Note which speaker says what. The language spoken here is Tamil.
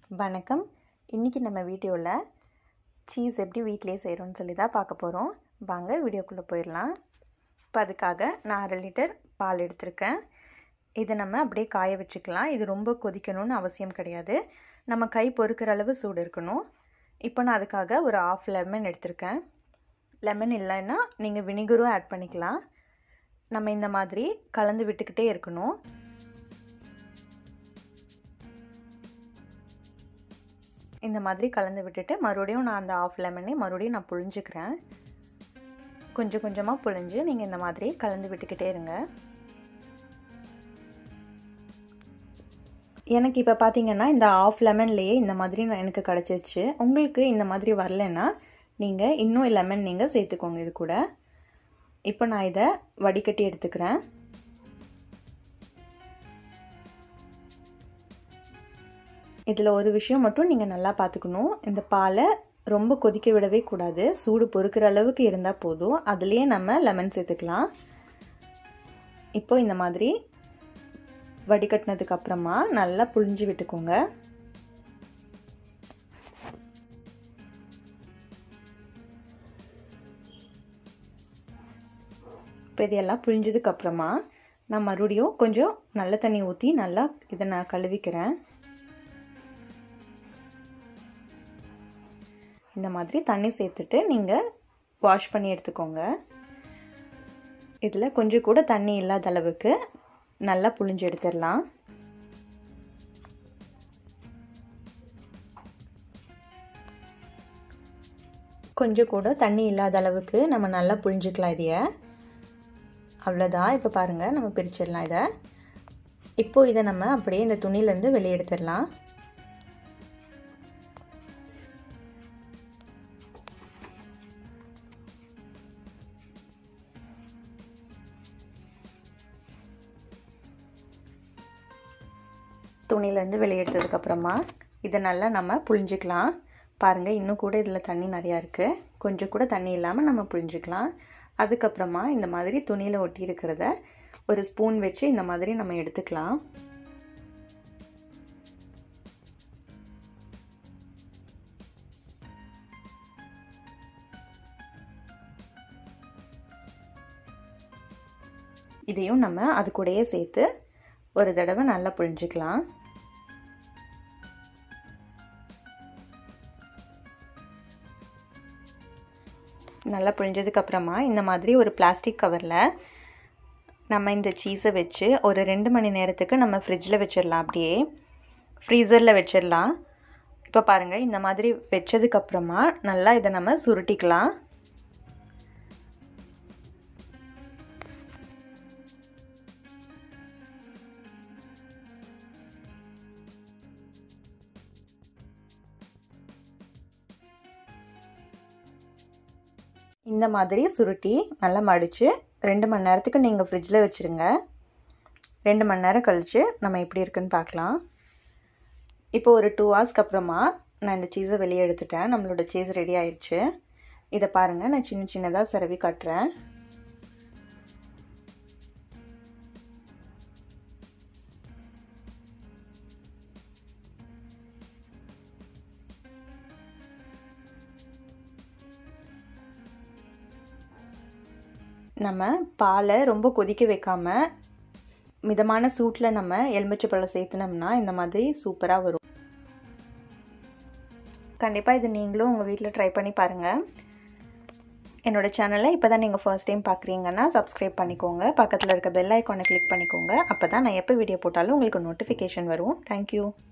Speaker 1: வணக்கம் இன்றைக்கி நம்ம வீடியோவில் சீஸ் எப்படி வீட்டிலே செய்கிறோன்னு சொல்லி தான் பார்க்க போகிறோம் வாங்க வீடியோக்குள்ளே போயிடலாம் இப்போ அதுக்காக நான் அரை லிட்டர் பால் எடுத்திருக்கேன் இதை நம்ம அப்படியே காய வச்சுக்கலாம் இது ரொம்ப கொதிக்கணும்னு அவசியம் கிடையாது நம்ம கை பொறுக்கிற அளவு சூடு இருக்கணும் இப்போ நான் அதுக்காக ஒரு ஆஃப் லெமன் எடுத்திருக்கேன் லெமன் இல்லைன்னா நீங்கள் வினிகரும் ஆட் பண்ணிக்கலாம் நம்ம இந்த மாதிரி கலந்து விட்டுக்கிட்டே இருக்கணும் இந்த மாதிரி கலந்து விட்டுட்டு மறுபடியும் நான் அந்த ஆஃப் லெமனே மறுபடியும் நான் புழிஞ்சுக்கிறேன் கொஞ்சம் கொஞ்சமாக புழிஞ்சு நீங்கள் இந்த மாதிரி கலந்து விட்டுக்கிட்டே இருங்க எனக்கு இப்போ பார்த்தீங்கன்னா இந்த ஆஃப் லெமன்லேயே இந்த மாதிரி எனக்கு கிடச்சிருச்சு உங்களுக்கு இந்த மாதிரி வரலன்னா நீங்கள் இன்னும் லெமன் நீங்கள் சேர்த்துக்கோங்க இது கூட இப்போ நான் இதை வடிகட்டி எடுத்துக்கிறேன் இதில் ஒரு விஷயம் மட்டும் நீங்கள் நல்லா பார்த்துக்கணும் இந்த பாலை ரொம்ப கொதிக்க விடவே கூடாது சூடு பொறுக்கிற அளவுக்கு இருந்தால் போதும் அதுலேயே நம்ம லெமன் சேர்த்துக்கலாம் இப்போ இந்த மாதிரி வடிகட்டினதுக்கு அப்புறமா நல்லா புழிஞ்சு விட்டுக்கோங்க இப்போ இதெல்லாம் புழிஞ்சதுக்கு அப்புறமா நான் மறுபடியும் கொஞ்சம் நல்ல தண்ணி ஊற்றி நல்லா இதை நான் கழுவிக்கிறேன் இந்த மாதிரி தண்ணி சேர்த்துட்டு நீங்கள் வாஷ் பண்ணி எடுத்துக்கோங்க இதில் கொஞ்சம் கூட தண்ணி இல்லாத அளவுக்கு நல்லா புழிஞ்சு எடுத்துடலாம் கொஞ்சம் கூட தண்ணி இல்லாத அளவுக்கு நம்ம நல்லா புழிஞ்சிக்கலாம் இதைய அவ்வளோதான் இப்போ பாருங்கள் நம்ம பிரிச்சிடலாம் இதை இப்போது இதை நம்ம அப்படியே இந்த துணியிலேருந்து வெளியே எடுத்துடலாம் துணியிலேருந்து வெளியே எடுத்ததுக்கப்புறமா இதை நல்லா நம்ம புழிஞ்சிக்கலாம் பாருங்கள் இன்னும் கூட இதில் தண்ணி நிறையா இருக்குது கொஞ்சம் கூட தண்ணி இல்லாமல் நம்ம புழிஞ்சிக்கலாம் அதுக்கப்புறமா இந்த மாதிரி துணியில் ஒட்டி இருக்கிறத ஒரு ஸ்பூன் வச்சு இந்த மாதிரி நம்ம எடுத்துக்கலாம் இதையும் நம்ம அது கூடயே சேர்த்து ஒரு தடவை நல்லா புழிஞ்சிக்கலாம் நல்லா புழிஞ்சதுக்கப்புறமா இந்த மாதிரி ஒரு பிளாஸ்டிக் கவரில் நம்ம இந்த சீஸை வச்சு ஒரு ரெண்டு மணி நேரத்துக்கு நம்ம ஃப்ரிட்ஜில் வச்சிடலாம் அப்படியே ஃப்ரீசரில் வச்சிடலாம் இப்போ பாருங்கள் இந்த மாதிரி வச்சதுக்கப்புறமா நல்லா இதை நம்ம சுருட்டிக்கலாம் இந்த மாதிரி சுருட்டி நல்லா மடித்து ரெண்டு மணி நேரத்துக்கு நீங்கள் ஃப்ரிட்ஜில் வச்சுருங்க ரெண்டு மணி நேரம் கழித்து நம்ம எப்படி இருக்குன்னு பார்க்கலாம் இப்போ ஒரு டூ ஹவர்ஸ்க்கு அப்புறமா நான் இந்த சீஸை வெளியே எடுத்துட்டேன் நம்மளோட சீஸ் ரெடி ஆயிடுச்சு இதை பாருங்கள் நான் சின்ன சின்னதாக சிரவி காட்டுறேன் நம்ம பாலை ரொம்ப கொதிக்க வைக்காம மிதமான சூட்டில் நம்ம எலுமிச்சை பழம் சேர்த்துனோம்னா இந்த மாதிரி சூப்பராக வரும் கண்டிப்பாக இது நீங்களும் உங்கள் வீட்டில் ட்ரை பண்ணி பாருங்கள் என்னோடய சேனலை இப்போ தான் நீங்கள் ஃபர்ஸ்ட் டைம் பார்க்குறீங்கன்னா சப்ஸ்கிரைப் பண்ணிக்கோங்க பக்கத்தில் இருக்க பெல் ஐக்கானை கிளிக் பண்ணிக்கோங்க அப்போ தான் நான் எப்போ வீடியோ போட்டாலும் உங்களுக்கு நோட்டிஃபிகேஷன் வரும் தேங்க்யூ